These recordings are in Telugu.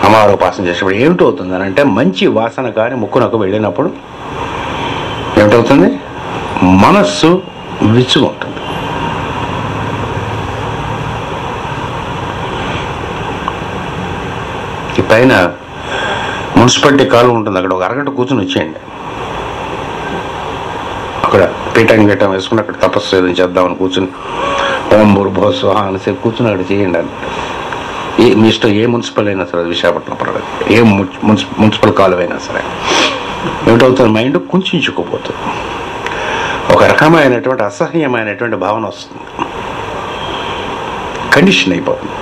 అమ్మవారు ఉపాసన చేసేటప్పుడు ఏమిటవుతుంది అని అంటే మంచి వాసన కానీ ముక్కునకు వెళ్ళినప్పుడు ఏమిటవుతుంది మనస్సు విచ్చుగా ఉంటుంది ఈ పైన మున్సిపాలిటీ కాలు ఉంటుంది అక్కడ ఒక అరగంట కూర్చొని వచ్చేయండి అక్కడ పీఠం గీటం వేసుకుని అక్కడ తపస్సు ఏదైనా చేద్దామని కూర్చుని ఓం భూర్భోస్ అనేసి కూర్చుని అక్కడ చేయండి అని ఏ మీ ఇష్టం ఏ మున్సిపల్ అయినా సరే అది విశాఖపట్నం పర్వాలేదు ఏ మున్సి- మున్సి- మున్సిపల్ కాలువ అయినా సరే ఏమిటవుతుంది మైండ్ కుంచుకుపోతుంది ఒక రకమైనటువంటి అసహ్యమైనటువంటి భావన వస్తుంది కండిషన్ అయిపోతుంది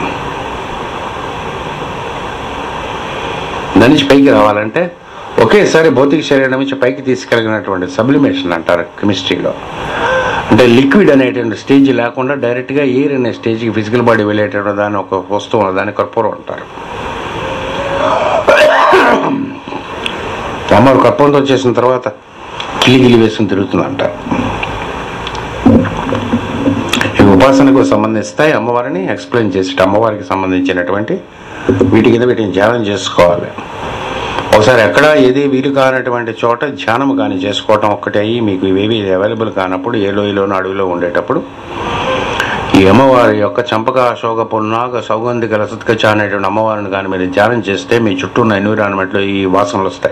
దాని నుంచి పైకి రావాలంటే ఒకేసారి భౌతిక శరీరం నుంచి పైకి తీసుకెళ్ళినటువంటి సబ్లిమేషన్ అంటారు కెమిస్ట్రీలో అంటే లిక్విడ్ అనేటువంటి స్టేజ్ లేకుండా డైరెక్ట్గా ఎయిర్ అనే స్టేజ్కి ఫిజికల్ బాడీ వెళ్ళేటటువంటి దాని ఒక వస్తువు దాన్ని కర్పూరం అంటారు అమ్మవారు కర్పూరంతో చేసిన తర్వాత కిలిగిలి వేసుకుని తిరుగుతుంది అంటారు ఈ ఉపాసనకు సంబంధిస్తాయి అమ్మవారిని ఎక్స్ప్లెయిన్ చేసి అమ్మవారికి సంబంధించినటువంటి వీటి కింద వీటిని ధ్యానం చేసుకోవాలి ఒకసారి ఎక్కడ ఏది వీలు కానటువంటి చోట ధ్యానం కానీ చేసుకోవటం ఒక్కటే అయ్యి మీకు ఇవేవి అవైలబుల్ కానప్పుడు ఏ లోయలోనూ అడవిలో ఉండేటప్పుడు ఈ అమ్మవారి యొక్క చంపక అశోక పున్నాగ సౌగంధిక రసత్కచ అనేటువంటి అమ్మవారిని కానీ మీరు ధ్యానం చేస్తే మీ చుట్టూ ఉన్న ఎన్విరాన్మెంట్లో ఈ వాసనలు వస్తాయి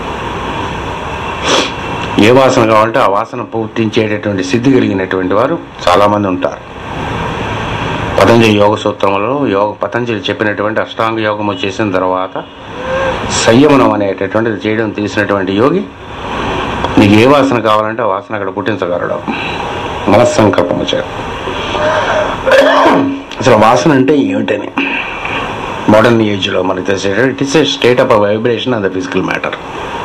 ఏ వాసన కావాలంటే ఆ వాసన పూర్తించేటటువంటి సిద్ధి కలిగినటువంటి వారు చాలామంది ఉంటారు పతంజలి యోగ సూత్రములో యోగ పతంజలి చెప్పినటువంటి అష్టాంగ యోగము చేసిన తర్వాత సంయమనం అనేటటువంటిది చేయడం తీసినటువంటి యోగి నీకు ఏ వాసన కావాలంటే ఆ వాసన అక్కడ పుట్టించగలడు మనస్సంకల్పము చేత అసలు వాసన అంటే ఏమిటని మోడర్న్ ఏజ్లో మనకు తెలిసేటప్పుడు it is a state of vibration and the physical matter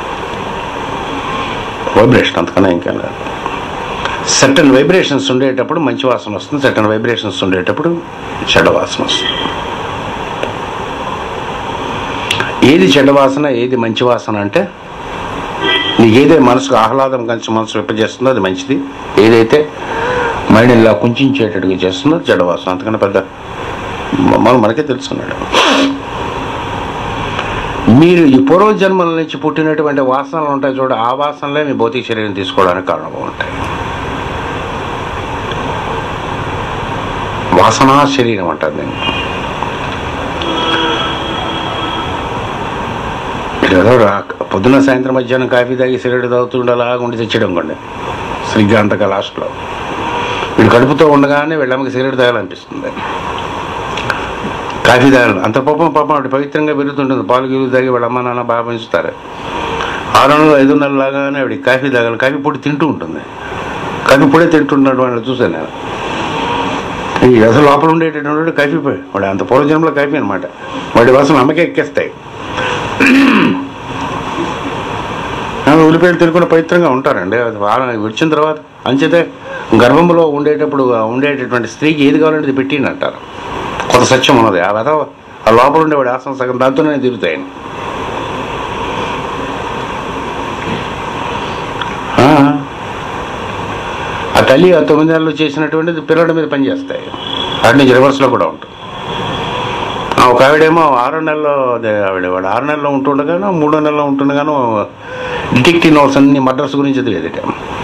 vibration అంతకన్నా ఇంకా లేదు సర్టన్ వైబ్రేషన్స్ ఉండేటప్పుడు మంచి వాసన వస్తుంది సర్టన్ వైబ్రేషన్స్ ఉండేటప్పుడు చెడ్డ వాసన వస్తుంది ఏది చెడ్డ వాసన ఏది మంచి వాసన అంటే నీకు ఏదైతే మనసుకు ఆహ్లాదం కలిసి మనసు విప్పజేస్తుందో అది మంచిది ఏదైతే మైండ్ ఇలా కుంచేటట్టుగా చేస్తుందో అది చెడ్డ వాసన అంతకన్నా పెద్ద మనం మనకే తెలుసుకున్నాడు మీరు ఈ పూర్వజన్మల నుంచి పుట్టినటువంటి వాసనలు ఉంటాయి చూడ ఆ వాసనలే మీ భౌతిక శరీరం తీసుకోవడానికి కారణంగా ఉంటాయి వాసనా శరీరం అంటారు నేను ఏదో రా- పొద్దున సాయంత్రం మధ్యాహ్నం కాఫీ తాగి సిగరెట్ తాగుతుండే అలాగా ఉండి తెచ్చడం కొండి సరిగ్గా అంతగా లాస్ట్లో వీడు కడుపుతో ఉండగానే వీళ్ళమ్మకి సిగరెట్ తాగాలనిపిస్తుంది కాఫీ తాగాలి అంత పాపం పాపం ఆవిడ పవిత్రంగా పెరుగుతుంటుంది పాలు గీలు తాగి వాళ్ళ అమ్మ నాన్న బాగా పెంచుతారు ఆరు నెలలు ఐదు నెలలు లాగానే ఆవిడ కాఫీ తాగాలి కాఫీ పొడి తింటూ ఉంటుంది కాఫీ పొడే తింటున్నాడు వాళ్ళని చూశాను నేను ఈ అసలు లోపల ఉండేటటువంటి కాఫీ పొడి వాడు అంత పూర్వజన్మలో కాఫీ అనమాట వాడి వాసన అమ్మకే ఎక్కేస్తాయి ఆమె ఉల్లిపాయలు తినుకుని పవిత్రంగా ఉంటారండి అది వారం వచ్చిన తర్వాత అంచేతే గర్భంలో ఉండేటప్పుడు ఆ ఉండేటటువంటి స్త్రీకి ఏది కావాలంటే అది పెట్టిండి అంటారు కొంత సత్యం ఉన్నది ఆ వెధ ఆ లోపల ఉండేవాడి ఆసన సగం దాంతోనే తిరుగుతాయండి ఆ. ఆ తల్లి ఆ తొమ్మిది నెలలు చేసినటువంటిది పిల్లల మీద పనిచేస్తాయి అటు నుంచి రివర్స్లో కూడా ఉంటుంది ఆ, ఒక ఆవిడేమో ఆరో నెలలో అదే ఆవిడ వాడు ఆరు నెలల్లో ఉంటుండగాను మూడో నెలలో ఉంటుండగాను డిటెక్టివ్ నోట్స్ అన్ని మద్రాస్ గురించి చదివేదిట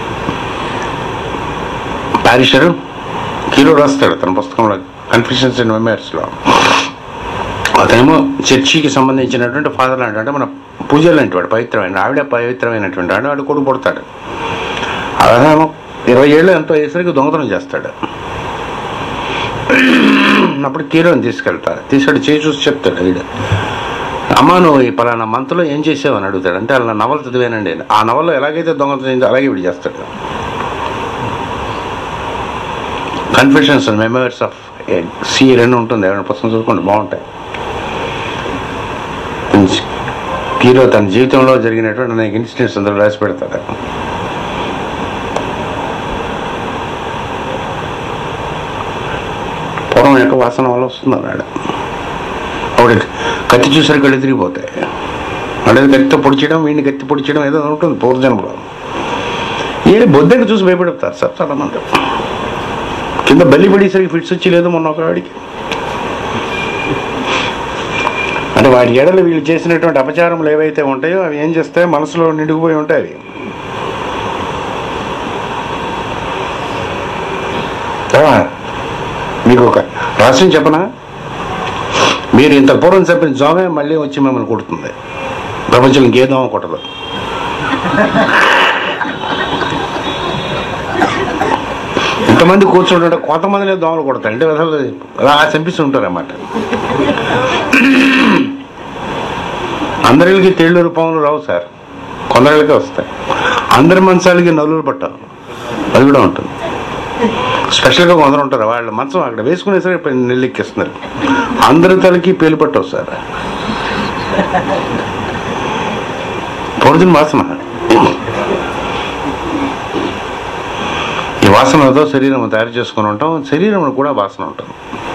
పారిషర్ హీరో రాస్తాడు తన పుస్తకంలో కన్ఫ్యూషన్స్ అండ్ మెమరీస్లో అతనేమో చర్చికి సంబంధించినటువంటి ఫాదర్ లాంటి అంటే మన పూజలు లాంటి వాడు పవిత్రమైన ఆవిడ పవిత్రమైనటువంటి వాడు వాడు కొడుకు పుడతాడు అదేమో ఇరవై ఏళ్ళు ఎంతో అయ్యేసరికి దొంగతనం చేస్తాడు అప్పుడు హీరోని తీసుకెళ్తారు తీసుకెళ్ళి చేయి చూసి చెప్తాడు వీడు అమ్మ నువ్వు ఈ పలానా మంత్లో ఏం చేసావు అని అడుగుతాడు అంటే అలా నవల చదివానండి ఆ నవల్లో ఎలాగైతే దొంగతనం చేయిందో అలాగే వీడు చేస్తాడు confessions and memories of C రెండు ఉంటుంది ఏమైనా పుస్తకం చూసుకోండి బాగుంటాయి హీరో తన జీవితంలో జరిగినటువంటి అనేక ఇన్సిడెంట్స్ అందరూ రాసి పెడతాడు పూర్వం యొక్క వాసన వల్ల వస్తుంది అన్నాడు ఆవిడ కత్తి చూసరికి కళ్ళు తిరిగిపోతాయి అంటే కత్తితో పొడిచడం వీడిని కత్తి పొడిచడం ఏదో ఉంటుంది పూర్వజన్మలో ఈయన బొద్దెకి చూసి భయపడతారు సార్ చాలా మంది కింద బల్లి పడేసరికి ఫిట్స్ వచ్చి లేదు మొన్న ఒక ఆవిడికి అంటే వాటి ఎడలు వీళ్ళు చేసినటువంటి అపచారములు ఏవైతే ఉంటాయో అవి ఏం చేస్తాయి మనసులో నిండుకుపోయి ఉంటాయి అవి ఆ, మీకు ఒక రహస్యం చెప్పనా మీరు ఇంత పూర్వం చెప్పిన జోమే మళ్ళీ వచ్చి మిమ్మల్ని కొడుతుంది ప్రపంచం ఇంకే దోమ కొట్టదు ఇంతమంది కూర్చుంటుంటే కొంతమందినే దోమలు కొడతాయి అంటే అసలు అలా చంపిస్తుంటారు అన్నమాట అందరికి తెళ్ళూరు పాములు రావు సార్ కొందరికి వస్తాయి అందరి మంచాలకి నలుగురు పట్టాలి అది కూడా ఉంటుంది స్పెషల్గా కొందరు ఉంటారు వాళ్ళ మంచం అక్కడ వేసుకునేసరికి ఇప్పుడు నెల్లెక్కిస్తున్నారు అందరి తలకి పేలు పట్టవు సార్ పొరుదిన వాసన ఈ వాసనతో శరీరం తయారు చేసుకుని ఉంటాం శరీరంలో కూడా వాసన ఉంటుంది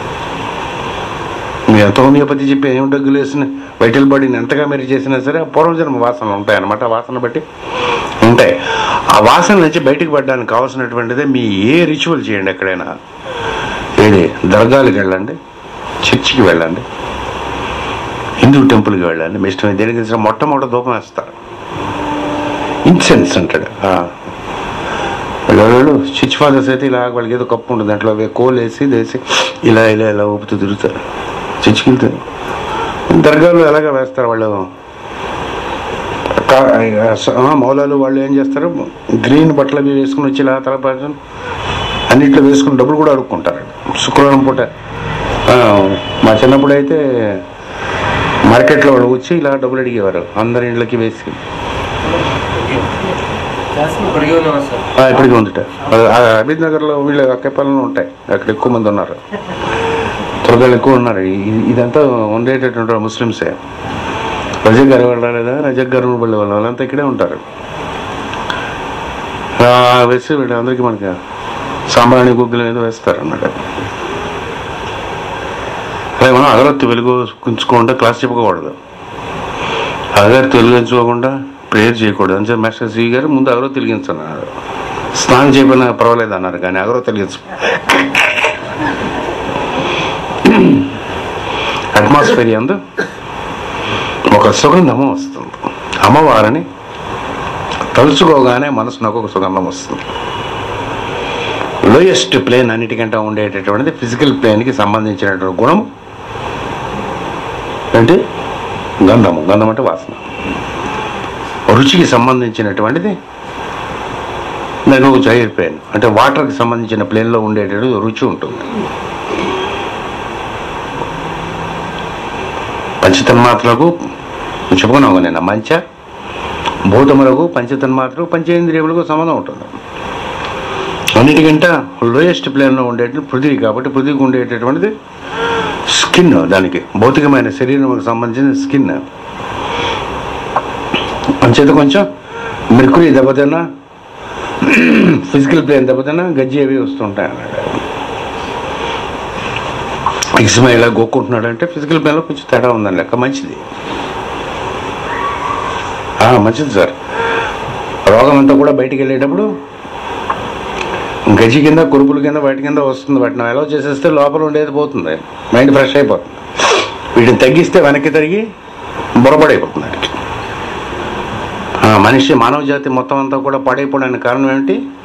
మీరు ఎంత హోమియోపతి చెప్పి ఏం డగ్గులు వేసిన వైటల్ బాడీని ఎంతగా మీరు చేసినా సరే ఆ పూర్వజన్మ వాసనలు ఉంటాయి అన్నమాట ఆ వాసన బట్టి ఉంటాయి ఆ వాసన నుంచి బయటికి పడడానికి కావాల్సినటువంటిదే మీ ఏ రిచువల్ చేయండి ఎక్కడైనా ఏది దర్గాలకు వెళ్ళండి చర్చికి వెళ్ళండి హిందూ టెంపుల్కి వెళ్ళండి మీ ఇష్టం దేనికి తెలిసిన మొట్టమొదటి ధూపం వేస్తారు ఇన్సెన్స్ అంటాడు ఆ. వాళ్ళు స్విచ్ ఫాదర్స్ అయితే ఇలా వాళ్ళకి ఏదో కప్పు ఉంటుంది దాంట్లో అవి కోల్ వేసి వేసి ఇలా ఇలా ఇలా ఊపుతూ తిరుగుతారు చర్చికి వెళ్తారు దర్గాలు ఎలాగ వేస్తారు వాళ్ళు కా- ఆ, మౌలాలు వాళ్ళు ఏం చేస్తారు గ్రీన్ బట్టలు అవి వేసుకుని వచ్చి ఇలా తల పాచుకొని అన్నిట్లో వేసుకుని డబ్బులు కూడా అడుక్కుంటారు శుక్రవారం పూట ఆ, మా చిన్నప్పుడు అయితే మార్కెట్లో వాళ్ళు వచ్చి ఇలా డబ్బులు అడిగేవారు అందరి ఇంట్లోకి వేసి ఇప్పటికే ఉన్నావా సార్ ఆ, ఇప్పటికీ ఉందిట అబీద్ నగర్లో వీళ్ళు అక్కపాలెంలో ఉంటాయి అక్కడ ఎక్కువ మంది ఉన్నారు త్వరగా ఎక్కువ ఉన్నారు ఇ- ఇదంతా ఉండేటటువంటి ముస్లిమ్సే రజక్ గారు వాళ్ళు రాలేదా రజక్ గారు వాళ్ళు వాళ్ళు వాళ్ళంతా ఇక్కడే ఉంటారు ఆ, వేసి వీళ్ళు అందరికీ మనకి సాంబ్రాణి గుగ్గులు ఏదో వేస్తారు అన్నమాట అదే మనం అగరత్తి వెలుగు ఉంచుకోకుండా క్లాస్ చెప్పకూడదు అగరత్తి వెలిగించుకోకుండా ప్రేయర్ చేయకూడదు అని చెప్పి మాస్టర్ సి గారు ముందు అగరో తెలిగించన్నారు స్నానం చేయకపోయినా పర్వాలేదు అన్నారు కానీ అగరో తెలిగించు అట్మాస్ఫియర్ అందు ఒక సుగంధము వస్తుంది అమ్మవారిని తలుచుకోగానే మనసునకు ఒక సుగంధం వస్తుంది లోయెస్ట్ ప్లేన్ అన్నిటికంటే ఉండేటటువంటిది ఫిజికల్ ప్లేన్కి సంబంధించినటువంటి గుణం అంటే గంధము గంధం అంటే వాసన రుచికి సంబంధించినటువంటిది నేను జైర్ ప్లేన్ అంటే వాటర్కి సంబంధించిన ప్లేన్లో ఉండేటటువంటి రుచి ఉంటుంది పంచతన్మాత్రకు చెప్పుకున్నాం కదా నేను మంచ భూతములకు పంచతన్మాత్రకు పంచేంద్రియములకు సంబంధం ఉంటుంది అన్నిటికంటే లోయెస్ట్ ప్లేన్లో ఉండేటువంటి పృథివీ కాబట్టి పృథివీకి ఉండేటటువంటిది స్కిన్ దానికి భౌతికమైన శరీరంకి సంబంధించిన స్కిన్ అంచేత కొంచెం మెర్కురీ దెబ్బతిన్నా ఫిజికల్ ప్లేన్ దెబ్బతిన్నా గజ్జి అవి వస్తుంటాయి అన్నాడు ఎక్స్మా ఇలా గోక్కుంటున్నాడు అంటే ఫిజికల్ ప్లేన్లో కొంచెం తేడా ఉందని లెక్క మంచిది ఆ, మంచిది సార్ రోగం అంతా కూడా బయటికి వెళ్ళేటప్పుడు గజ్జి కింద కురుపుల కింద వాటి కింద వస్తుంది వాటిని అలౌ చేసేస్తే లోపల ఉండేది పోతుంది మైండ్ ఫ్రెష్ అయిపోతుంది వీటిని తగ్గిస్తే వెనక్కి తిరిగి బుర్రపడైపోతుంది వాడికి ఆ, మనిషి మానవ జాతి మొత్తం అంతా కూడా పాడైపోవడానికి కారణం ఏమిటి